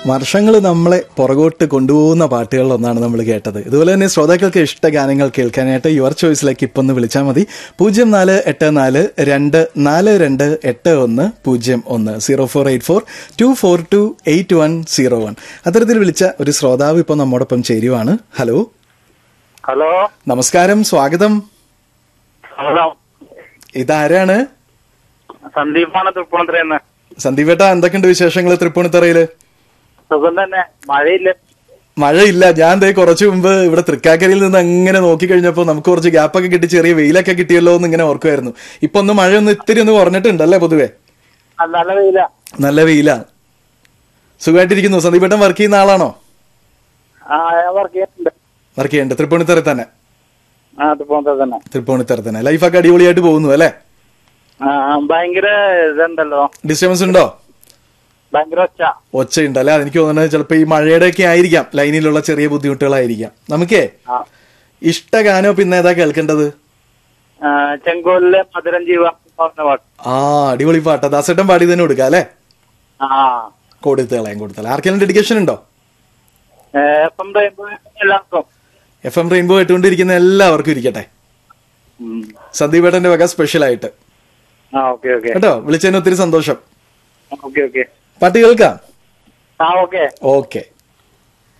വർഷങ്ങൾ നമ്മളെ പുറകോട്ട് കൊണ്ടുപോകുന്ന പാട്ടുകളിലൊന്നാണ് നമ്മൾ കേട്ടത് ഇതുപോലെ തന്നെ ശ്രോതാക്കൾക്ക് ഇഷ്ട ഗാനങ്ങൾ കേൾക്കാനായിട്ട് യുവർ ചോയ്സിലേക്ക് ഇപ്പൊ ഒന്ന് വിളിച്ചാൽ മതി പൂജ്യം നാല് എട്ട് നാല് രണ്ട് നാല് രണ്ട് എട്ട് ഒന്ന് പൂജ്യം ഒന്ന് zero four eight four two four two eight one zero one അത്തരത്തിൽ വിളിച്ച ഒരു ശ്രോതാവ് ഇപ്പോൾ നമ്മോടൊപ്പം ചേരുവാണ് ഹലോ ഹലോ നമസ്കാരം സ്വാഗതം ഹലോ ഇതാരാണ് സന്ദീപാണ് തൃപ്പൂണിത്തുറയെന്ന് സന്ദീപേട്ട എന്തൊക്കെയുണ്ട് വിശേഷങ്ങൾ തൃപ്പൂണിത്തറയില് സുഖം തന്നെ മഴയില്ല മഴയില്ല ഞാൻ ദേ കുറച്ചു മുമ്പ് ഇവിടെ തൃക്കാക്കരയിൽ നിന്ന് അങ്ങനെ നോക്കി കഴിഞ്ഞപ്പോൾ നമുക്ക് കുറച്ച് ഗ്യാപ്പൊക്കെ കിട്ടി ചെറിയ വെയിലൊക്കെ കിട്ടിയല്ലോ എന്ന് ഇങ്ങനെ ഓർക്കുമായിരുന്നു ഇപ്പൊ ഒന്ന് മഴ ഒന്ന് ഇത്തിരി ഒന്ന് കുറഞ്ഞിട്ടുണ്ടല്ലേ പൊതുവെ ആ, നല്ല വെയില നല്ല വെയിലാണ് സുഖമായിട്ടിരിക്കുന്നു സന്ദീപേട്ടൻ വർക്ക് ചെയ്യുന്ന ആളാണോ ആ ഞാൻ വർക്ക് ചെയ്യുന്നുണ്ട് വർക്ക് ചെയ്യണ്ട തൃപ്പൂണിത്തറ തന്നെ ആ തൃപ്പൂണിത്തുറ തന്നെ തൃപ്പൂണിത്തറ തന്നെ ലൈഫൊക്കെ അടിപൊളിയായിട്ട് പോകുന്നു അല്ലേ ആ ആ, ഭയങ്കര ഇതുണ്ടല്ലോ ഡിസ്റ്റർബൻസ് ഉണ്ടോ ഭയങ്കര ഒച്ച ഒച്ചയുണ്ടല്ലേ അതെനിക്ക് തോന്നുന്നത് ചിലപ്പോൾ ഈ മഴയുടെ ഒക്കെ ആയിരിക്കാം ലൈനിലുള്ള ചെറിയ ബുദ്ധിമുട്ടുകളായിരിക്കാം നമുക്കേ ആ ഇഷ്ട ഗാനോ പിന്നെ ഏതാ കേൾക്കേണ്ടത് ആ, ചെങ്കോലിലെ മധുരം ജീവ പറഞ്ഞ പാട്ട് ആ അടിപൊളി പാട്ടാ ദാസേട്ടൻ പാടി തന്നെ കൊടുക്കാം അല്ലേ ആ കൊടുത്തളയാം കൊടുത്തളയാം ആർക്കെങ്കിലും ഡെഡിക്കേഷൻ ഉണ്ടോ എപ്പം എല്ലാവർക്കും എഫ് എം റെയിൻബോ ഇട്ടുകൊണ്ടിരിക്കുന്ന എല്ലാവർക്കും ഇരിക്കട്ടെ ഉം. സന്ദീപേട്ടന്റെ വക സ്പെഷ്യൽ ആയിട്ട് ആ ഓക്കെ ഓക്കെ കേട്ടോ വിളിച്ചതിന് ഒത്തിരി സന്തോഷം ഓക്കെ ഓക്കെ പാട്ട് കേൾക്കാം ആ ഓക്കെ ഓക്കെ